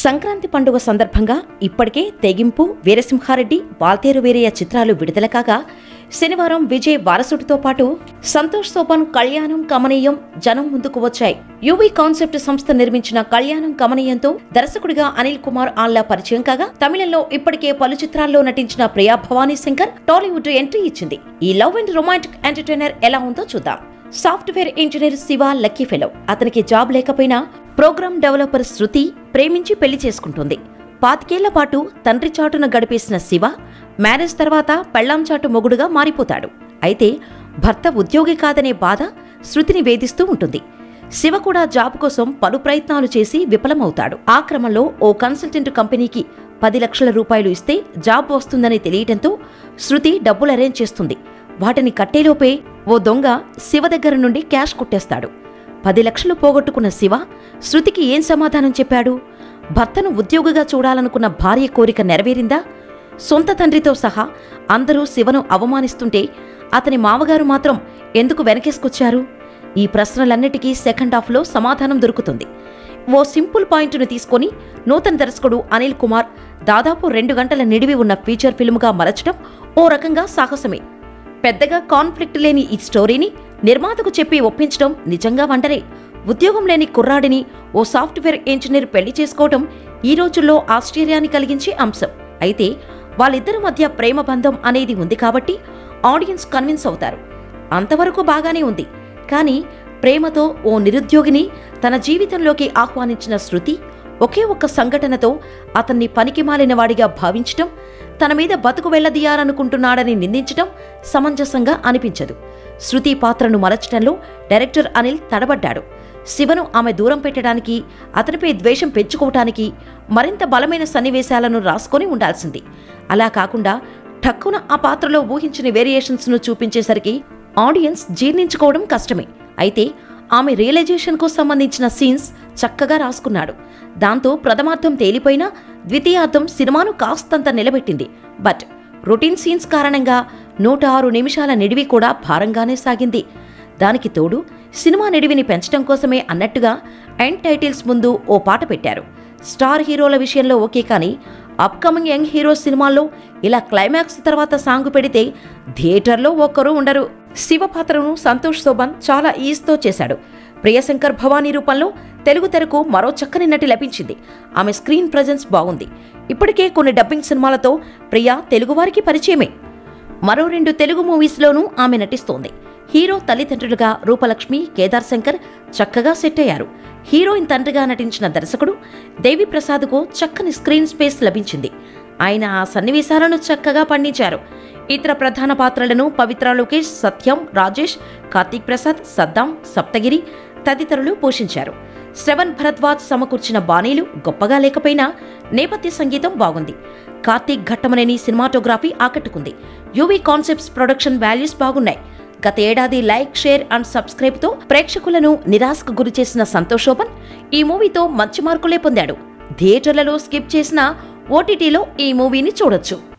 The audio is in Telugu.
సంక్రాంతి పండుగ సందర్భంగా ఇప్పటికే తెగింపు వీరసింహారెడ్డి వాల్తేరు వీరయ్య చిత్రాలు విడుదల కాగా శనివారం విజయ్ వారసుడితో పాటు సంతోష్ సోపాన్ కళ్యాణం కమనీయం జనం ముందుకు వచ్చాయి యువి కాన్సెప్ట్ సంస్థ నిర్మించిన కళ్యాణం కమనీయంతో దర్శకుడిగా అనిల్ కుమార్ ఆల్లా పరిచయం కాగా తమిళంలో ఇప్పటికే పలు చిత్రాల్లో నటించిన ప్రియా భవానీ శంకర్ టాలీవుడ్ ఎంట్రీ ఇచ్చింది ఈ లవ్ అండ్ రొమాంటిక్ ఎంటర్టైనర్ ఎలా ఉందో చూద్దాం software engineer Shiva lucky fellow అతనికి జాబ్ లేకపోయినా ప్రోగ్రామ్ డెవలపర్ శృతి ప్రేమించి పెళ్లి చేసుకుంటుంది పాతికేళ్ల పాటు తండ్రి చాటున గడిపేసిన శివ మ్యారేజ్ తర్వాత పెళ్లాం చాటు మొగుడుగా మారిపోతాడు అయితే భర్త ఉద్యోగి కాదనే బాధ శృతిని వేధిస్తూ ఉంటుంది శివ కూడా జాబ్ కోసం పలు ప్రయత్నాలు చేసి విఫలమవుతాడు ఆ క్రమంలో ఓ కన్సల్టెంట్ కంపెనీకి పది లక్షల రూపాయలు ఇస్తే జాబ్ వస్తుందని తెలియటంతో శృతి డబ్బులు అరేంజ్ చేస్తుంది వాటిని కట్టేలోపే ఓ దొంగ శివ దగ్గర నుండి క్యాష్ కొట్టేస్తాడు పది లక్షలు పోగొట్టుకున్న శివ శృతికి ఏం సమాధానం చెప్పాడు భర్తను ఉద్యోగిగా చూడాలనుకున్న భార్య కోరిక నెరవేరిందా సొంత తండ్రితో సహా అందరూ శివను అవమానిస్తుంటే అతని మామగారు మాత్రం ఎందుకు వెనకేసుకొచ్చారు ఈ ప్రశ్నలన్నిటికీ సెకండ్ హాఫ్లో సమాధానం దొరుకుతుంది ఓ సింపుల్ పాయింట్ను తీసుకొని నూతన దర్శకుడు అనిల్ కుమార్ దాదాపు రెండు గంటల నిడివి ఉన్న ఫీచర్ ఫిల్మ్గా మలచడం ఓ రకంగా సాహసమే పెద్దగా కాన్ఫ్లిక్ట్ లేని ఈ స్టోరీని నిర్మాతకు చెప్పి ఒప్పించడం నిజంగా వంటరే ఉద్యోగం లేని కుర్రాడిని ఓ సాఫ్ట్వేర్ ఇంజనీర్ పెళ్లి చేసుకోవడం ఈ రోజుల్లో ఆశ్చర్యాన్ని కలిగించే అంశం అయితే వాళ్ళిద్దరి మధ్య ప్రేమ బంధం అనేది ఉంది కాబట్టి ఆడియన్స్ కన్విన్స్ అవుతారు అంతవరకు బాగానే ఉంది కానీ ప్రేమతో ఓ నిరుద్యోగిని తన జీవితంలోకి ఆహ్వానించిన శృతి ఒకే ఒక్క సంఘటనతో అతన్ని పనికిమాలిన వాడిగా భావించటం తన మీద బతుకు వెళ్లదీయాలనుకుంటున్నాడని నిందించటం సమంజసంగా అనిపించదు శృతి పాత్రను మలచటంలో డైరెక్టర్ అనిల్ తడబడ్డాడు శివను ఆమె దూరం పెట్టడానికి అతనిపై ద్వేషం పెంచుకోవటానికి మరింత బలమైన సన్నివేశాలను రాసుకొని ఉండాల్సింది అలా కాకుండా ఠక్కున ఆ పాత్రలో ఊహించిన వేరియేషన్స్ను చూపించేసరికి ఆడియన్స్ జీర్ణించుకోవడం కష్టమే అయితే ఆమె రియలైజేషన్కు సంబంధించిన సీన్స్ చక్కగా రాసుకున్నాడు దాంతో ప్రథమార్థం తేలిపోయినా ద్వితీయార్థం సినిమాను కాస్తంత నిలబెట్టింది బట్ రొటీన్ సీన్స్ కారణంగా నూట ఆరు నిమిషాల నిడివి కూడా భారంగానే సాగింది దానికి తోడు సినిమా నిడివిని పెంచడం కోసమే అన్నట్టుగా ఎండ్ టైటిల్స్ ముందు ఓ పాట పెట్టారు స్టార్ హీరోల విషయంలో ఓకే కానీ అప్కమింగ్ యంగ్ హీరో సినిమాల్లో ఇలా క్లైమాక్స్ తర్వాత సాంగ్ పెడితే థియేటర్లో ఒక్కరూ ఉండరు శివ పాత్రను సంతోష్ శోభన్ చాలా ఈజ్తో చేశాడు ప్రియశంకర్ భవానీ రూపంలో తెలుగు తెరకు మరో చక్కని నటి లభించింది ఆమె స్క్రీన్ ప్రజెన్స్ బాగుంది ఇప్పటికే కొన్ని డబ్బింగ్ సినిమాలతో ప్రియా తెలుగువారికి పరిచయమే మరో రెండు తెలుగు మూవీస్లోనూ ఆమె నటిస్తోంది హీరో తల్లిదండ్రులుగా రూపలక్ష్మి కేదార్ శంకర్ చక్కగా సెట్ అయ్యారు హీరోయిన్ తండ్రిగా నటించిన దర్శకుడు దేవిప్రసాద్కు చక్కని స్క్రీన్ స్పేస్ లభించింది ఆయన ఆ సన్నివేశాలను చక్కగా పండించారు ఇతర ప్రధాన పాత్రలను పవిత్ర లోకేష్ సత్యం రాజేష్ కార్తీక్ ప్రసాద్ సద్దాం సప్తగిరి తదితరులు పోషించారు శ్రవణ్ భరద్వాజ్ సమకూర్చిన బాణీలు గొప్పగా లేకపోయినా నేపథ్య సంగీతం బాగుంది కార్తీక్ ఘట్టమనేని సినిమాటోగ్రఫీ ఆకట్టుకుంది యువి కాన్సెప్ట్స్ ప్రొడక్షన్ వాల్యూస్ బాగున్నాయి గత ఏడాది లైక్ షేర్ అండ్ సబ్స్క్రైబ్తో ప్రేక్షకులను నిరాశకు గురిచేసిన సంతోషోపన్ ఈ మూవీతో మంచి మార్కులే పొందాడు థియేటర్లలో స్కిప్ చేసిన ఓటీటీలో ఈ మూవీని చూడొచ్చు